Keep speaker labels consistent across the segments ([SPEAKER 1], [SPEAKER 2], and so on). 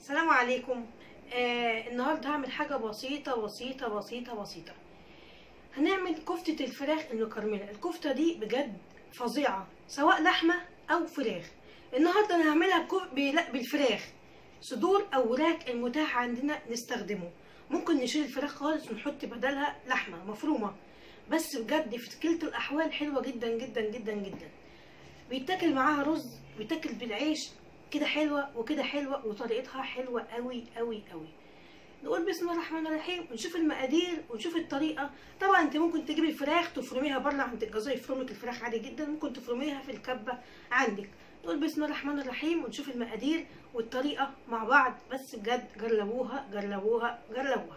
[SPEAKER 1] السلام عليكم آه النهارده هعمل حاجه بسيطه بسيطه بسيطه بسيطه هنعمل كفته الفراخ المكرمله الكفته دي بجد فظيعه سواء لحمه او فراخ النهارده انا هعملها بكف... بلا- بالفراخ صدور او وراك المتاح عندنا نستخدمه ممكن نشيل الفراخ خالص ونحط بدلها لحمه مفرومه بس بجد في كلتا الاحوال حلوه جدا جدا جدا جدا بيتاكل معاها رز بيتاكل بالعيش كده حلوه وكده حلوه وطريقتها حلوه قوي قوي قوي نقول بسم الله الرحمن الرحيم ونشوف المقادير ونشوف الطريقه طبعا انت ممكن تجيبي الفراخ تفرميها بره عند الجزار يفرم لك الفراخ عادي جدا ممكن تفرميها في الكبه عندك نقول بسم الله الرحمن الرحيم ونشوف المقادير والطريقه مع بعض بس بجد جربوها جربوها جربوها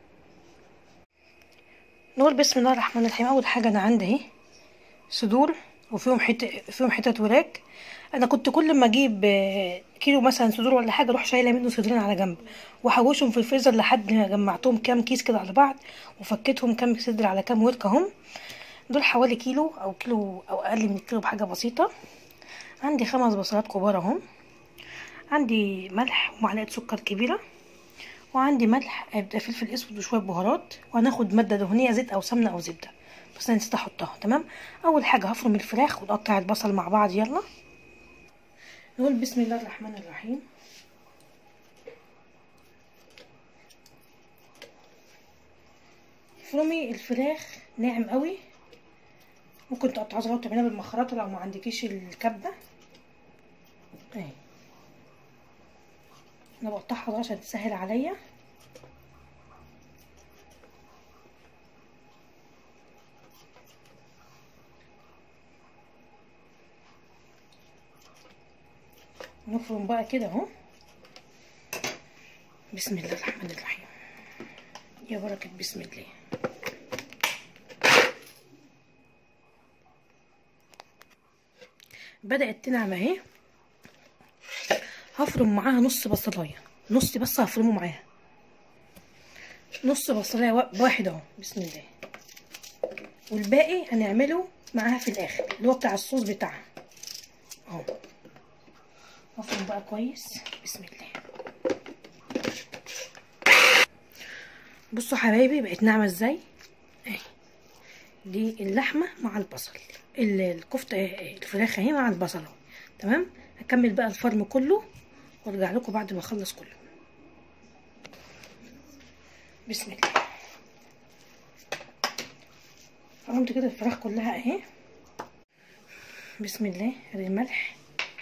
[SPEAKER 1] نقول بسم الله الرحمن الرحيم اول حاجه انا عندي اهي صدور وفيهم حته فيهم حتت وراك انا كنت كل ما اجيب آه، كيلو مثلا صدور ولا حاجه اروح شايله منه صدرين على جنب واحوشهم في الفريزر لحد ما جمعتهم كام كيس كده على بعض وفكيتهم كام صدر على كام ورك اهم دول حوالي كيلو او كيلو او اقل من كيلو بحاجه بسيطه عندي خمس بصلات كبار اهم عندي ملح ومعلقه سكر كبيره وعندي ملح آه، فلفل اسود وشويه بهارات وهناخد ماده دهنيه زيت او سمنه او زبده بس انا نسيت احطها تمام اول حاجه هفرم الفراخ ونقطع البصل مع بعض يلا نقول بسم الله الرحمن الرحيم افرمي الفراخ ناعم قوي ممكن تقطعها صغيره وتعمليها بالمخرطه لو ما عندكيش الكبه اهي انا بقطعها صغيره عشان تسهل عليا نفرم بقى كده اهو بسم الله الرحمن الرحيم يا بركة بسم الله بدأت تنعم اهي هفرم معاها نص بصلاية نص بس هفرمه معاها نص بصلاية وا- واحد اهو بسم الله والباقي هنعمله معاها في الاخر اللي هو بتاع الصوص بتاعها اهو افرم بقى كويس بسم الله بصوا حبايبي بقت ناعمه ازاي اهي دي اللحمه مع البصل ال- الكفته آه، الفراخ اهي مع البصل اهو تمام هكمل بقى الفرم كله وارجع لكم بعد ما اخلص كله بسم الله فرمت كده الفراخ كلها اهي بسم الله ادي الملح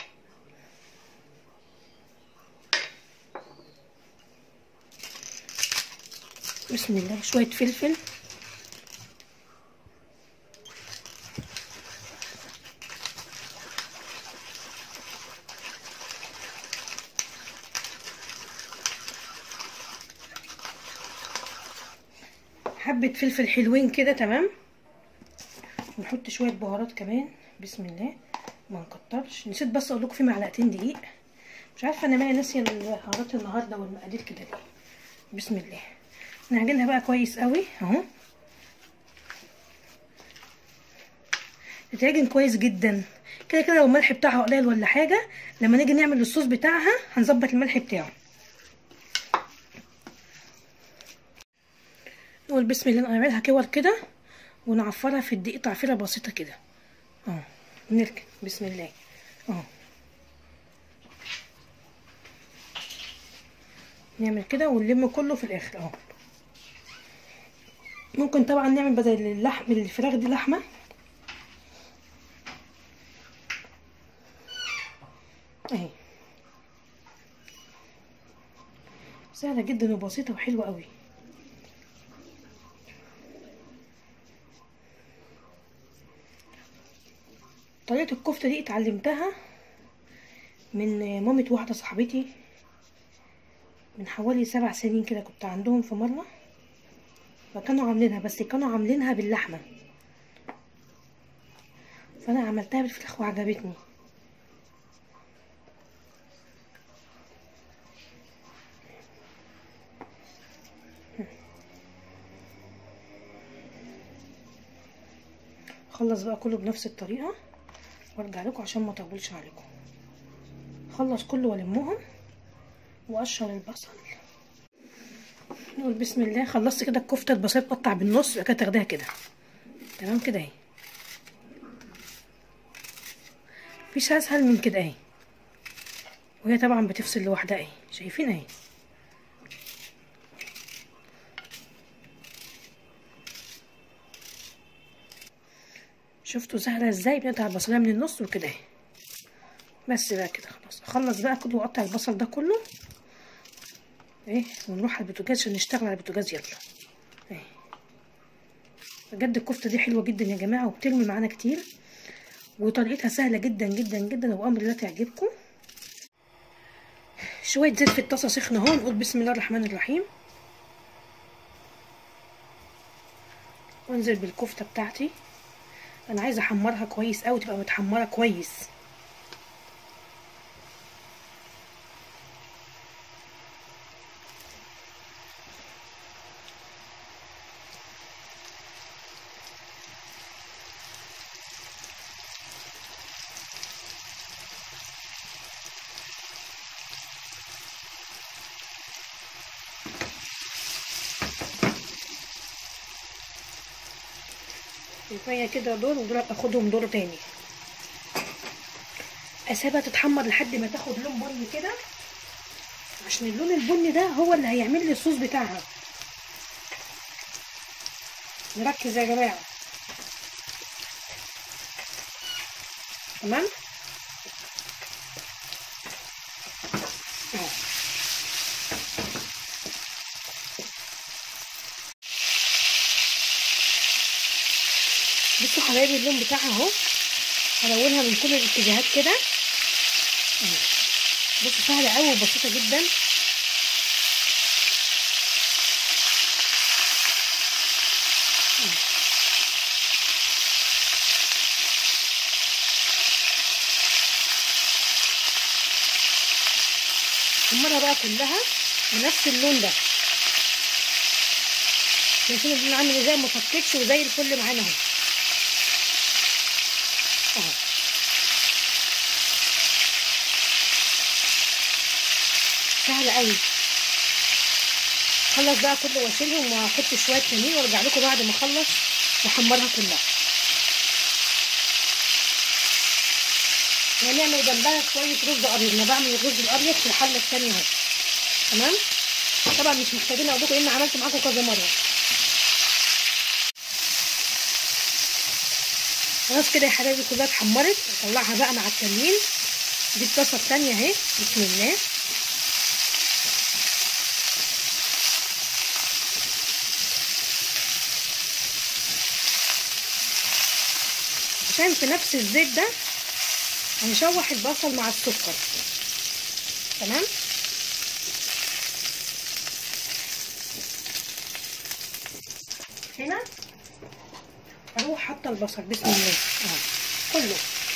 [SPEAKER 1] بسم الله شوية فلفل حبة فلفل حلوين كده تمام ونحط شوية بهارات كمان بسم الله ما نكترش نسيت بس اقول لكم في معلقتين دقيق مش عارفه انا مالي ناسيه البهارات النهارده والمقادير كده ليه بسم الله نعجنها بقى كويس قوي اهو تتعجن كويس جدا كده كده لو الملح بتاعها قليل ولا حاجه لما نيجي نعمل الصوص بتاعها هنظبط الملح بتاعه نقول بسم الله نعملها كور كده ونعفرها في الدقيق تعفيره بسيطه كده اهو نركن بسم الله اهو نعمل كده ونلم كله في الاخر اهو ممكن طبعا نعمل بدل اللحم الفراخ دي لحمه اهي سهله جدا وبسيطه وحلوه قوي طريقه الكفته دي اتعلمتها من مامة واحده صاحبتي من حوالي سبع سنين كده كنت عندهم في مره فكانوا عاملينها بس كانوا عاملينها باللحمه فانا عملتها بالفراخ وعجبتني اخلص بقى كله بنفس الطريقه وارجع لكم عشان ما اطولش عليكم اخلص كله والمهم واقشر البصل نقول بسم الله خلصت كده الكفته البصل تقطع بالنص يبقى كده تاخديها كده تمام كده اهي مفيش اسهل من كده اهي وهي طبعا بتفصل لوحدها اهي شايفين اهي شفتوا سهله ازاي بنقطع البصلايه من النص وكده اهي بس بقى كده خلاص اخلص بقى كله واقطع البصل ده كله ايه ونروح على البوتاجاز عشان نشتغل على البوتاجاز يلا ايه بجد الكفته دي حلوه جدا يا جماعه وبترمي معانا كتير وطريقتها سهله جدا جدا جدا وبامر الله تعجبكم شويه زيت في الطاسه سخنه اهو نقول بسم الله الرحمن الرحيم وانزل بالكفته بتاعتي انا عايزه احمرها كويس قوي تبقى متحمره كويس شويه كده دول ودول اخدهم دور تاني اسيبها تتحمر لحد ما تاخد لون بني كده عشان اللون البني ده هو اللي هيعمل لي الصوص بتاعها نركز يا جماعه تمام اهو بصوا حبايبي اللون بتاعها اهو هلونها من كل الاتجاهات كده اهي. بصوا سهله قوي وبسيطه جدا اهي. حمرها بقى كلها بنفس اللون ده شايفين اللون عامل ازاي ما فككش وزي الفل معانا اهو اهو سهلة قوي خلص بقى كله واشيلهم واحط شوية تانيين وارجع لكم بعد ما اخلص واحمرها كلها ونعمل جنبها شوية رز ابيض انا بعمل الرز الابيض في الحلة التانية اهو تمام طبعا مش محتاجين اقول لكم ان عملت معاكم كذا مرة خلاص كده يا حبايبي كلها اتحمرت اطلعها بقى مع التانيين دي الطاسه التانية اهي بسم الله عشان في نفس الزيت ده هنشوح البصل مع السكر تمام هنا اروح حاطه البصل بسم الله اهو كله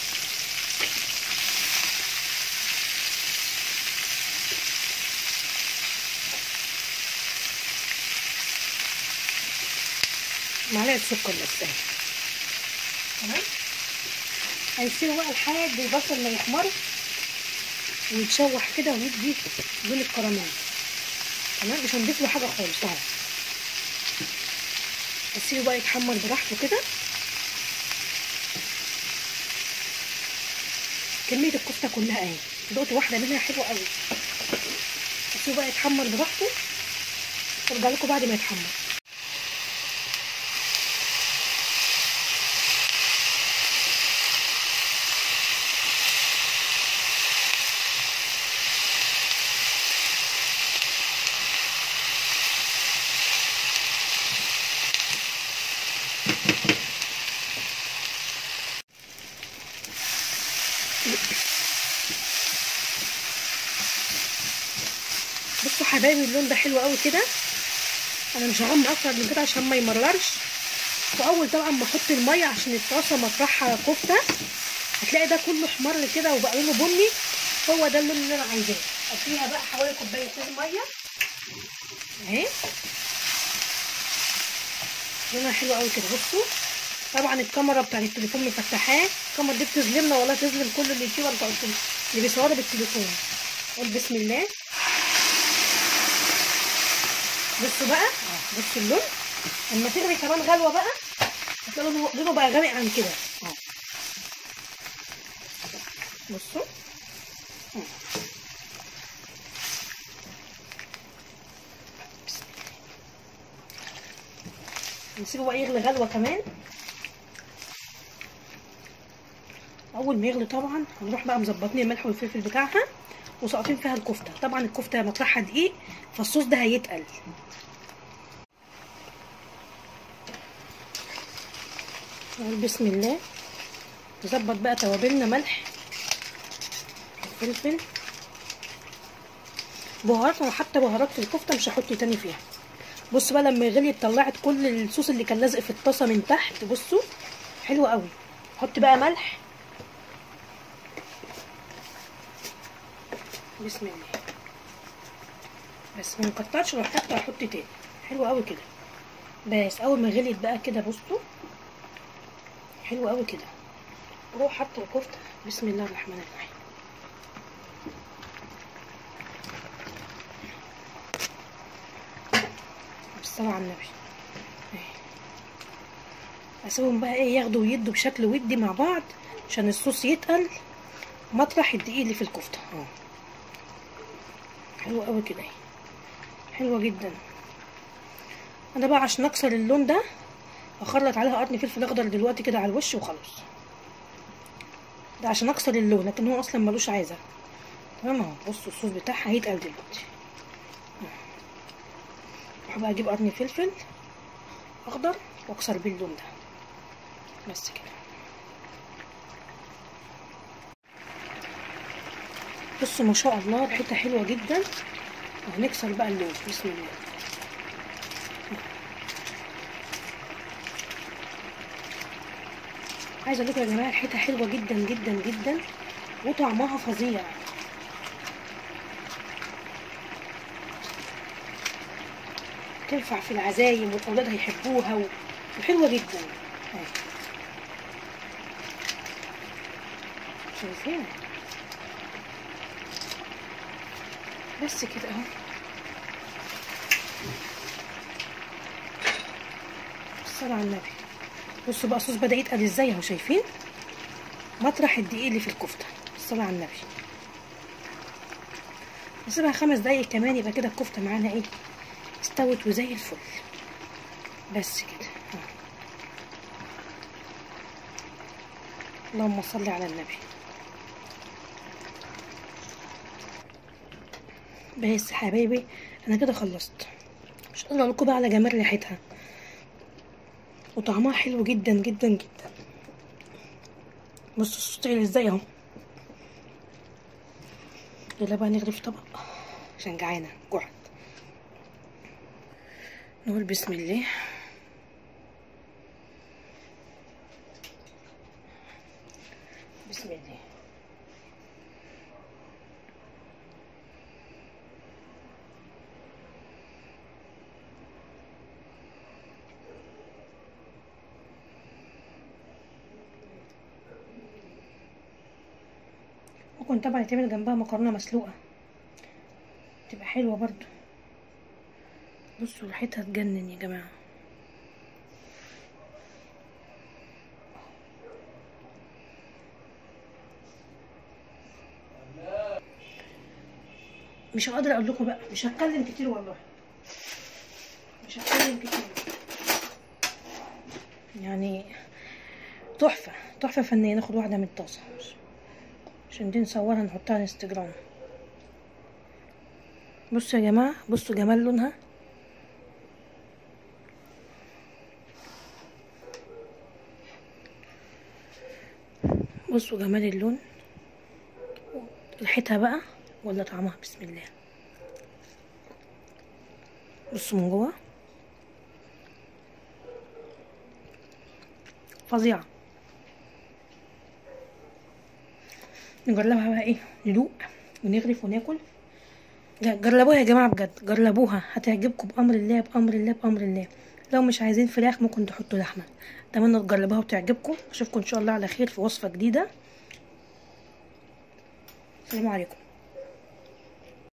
[SPEAKER 1] معلقه سكر بس اهي تمام هيسيبوا بقى لحد البصل ما يحمر ويتشوح كده ويدي لون الكراميل تمام مش هنضيف له حاجه خالص اهو هسيبه بقى يتحمر براحته كده كمية الكفتة كلها اهي دقت واحدة منها حلوة قوي هسيبه بقى يتحمر براحته وارجع لكم بعد ما يتحمر بصوا حبايبي اللون ده حلو قوي كده انا مش هغمق اكتر من كده عشان ما يمررش واول طبعا ما احط الميه عشان الطاسه مطرحها كفته هتلاقي ده كله احمر كده وبقى لونه بني هو ده اللون اللي انا عايزاه اديها بقى حوالي كوبايتين ميه اهي لونها حلو قوي كده بصوا طبعا الكاميرا بتاعت التليفون مفتحاه الكاميرا دي بتظلمنا ولا تظلم كل اليوتيوبر بتوع اللي بيصوروا بالتليفون قول بسم الله بصوا بقى بصوا اللون اما تغلي كمان غلوه بقى هتلاقوا لونه- لونه بقى غامق عن كده
[SPEAKER 2] اه
[SPEAKER 1] بصوا نسيبه بقى يغلي غلوة كمان أول ما يغلي طبعا هنروح بقى مظبطين الملح والفلفل بتاعها وساقطين فيها الكفتة طبعا الكفتة مطرحها دقيق فالصوص ده هيتقل نقول بسم الله نظبط بقى توابلنا ملح فلفل بهارات وحتى بهارات في الكفته مش هحط تاني فيها بص بقى لما غليت طلعت كل الصوص اللي كان لازق في الطاسه من تحت بصوا حلو قوي حط بقى ملح بسم الله بس ما نكترش لو حتى هحط تاني حلو قوي كده بس اول ما غليت بقى كده بصوا حلو قوي كده روح حط الكفته بسم الله الرحمن الرحيم بالصلاة على النبي اسيبهم بقى ايه ياخدوا ويدوا بشكل ودي مع بعض عشان الصوص يتقل مطرح الدقيق اللي في الكفته اه حلوه قوي كده حلوه جدا انا بقى عشان اكسر اللون ده اخلط عليها قرن فلفل اخضر دلوقتي كده على الوش وخلاص ده عشان اكسر اللون لكن هو اصلا ملوش عايزه تمام اهو بصوا الصوص بتاعها هيتقل دلوقتي اروح بقى اجيب قرن فلفل اخضر واكسر بيه اللون ده بس كده بصوا ما شاء الله ريحتها حلوه جدا وهنكسر بقى اللون بسم الله عايزه اقول لكم يا جماعه ريحتها حلوه جدا جدا جدا وطعمها فظيع تنفع في العزايم والاولاد هيحبوها و- وحلوه جدا اهي. شايفين بس كده اهو الصلاة على النبي بصوا بقى الصوص بدأ يتقل ازاي اهو شايفين مطرح الدقيق اللي في الكفتة الصلاة على النبي نسيبها خمس دقايق كمان يبقى كده الكفتة معانا ايه استوت وزي الفل بس كده آه. اللهم صل على النبي بس يا حبايبي انا كده خلصت مش قادره اقول لكم بقى على جمال ريحتها وطعمها حلو جدا جدا جدا بصوا الصوص طلع ازاي اهو يلا بقى نغرف طبق عشان جعانه جوعت نقول بسم الله بسم الله ممكن طبعا يتعمل جنبها مكرونه مسلوقه تبقى حلوه برضو بصوا ريحتها تجنن يا جماعه مش هقدر اقول لكم بقى مش هتكلم كتير والله مش هتكلم كتير يعني تحفه تحفه فنيه ناخد واحده من الطاسه عشان دي نصورها نحطها على الانستجرام بصوا يا جماعه بصوا جمال لونها بصوا جمال اللون ريحتها بقى ولا طعمها بسم الله بصوا من جوه فظيعه نجربها بقى ايه ندوق ونغرف وناكل لا جربوها يا جماعه بجد جربوها هتعجبكم بامر الله بامر الله بامر الله لو مش عايزين فراخ ممكن تحطوا لحمه اتمنى تجربوها وتعجبكم اشوفكم ان شاء الله على خير في وصفه جديده السلام عليكم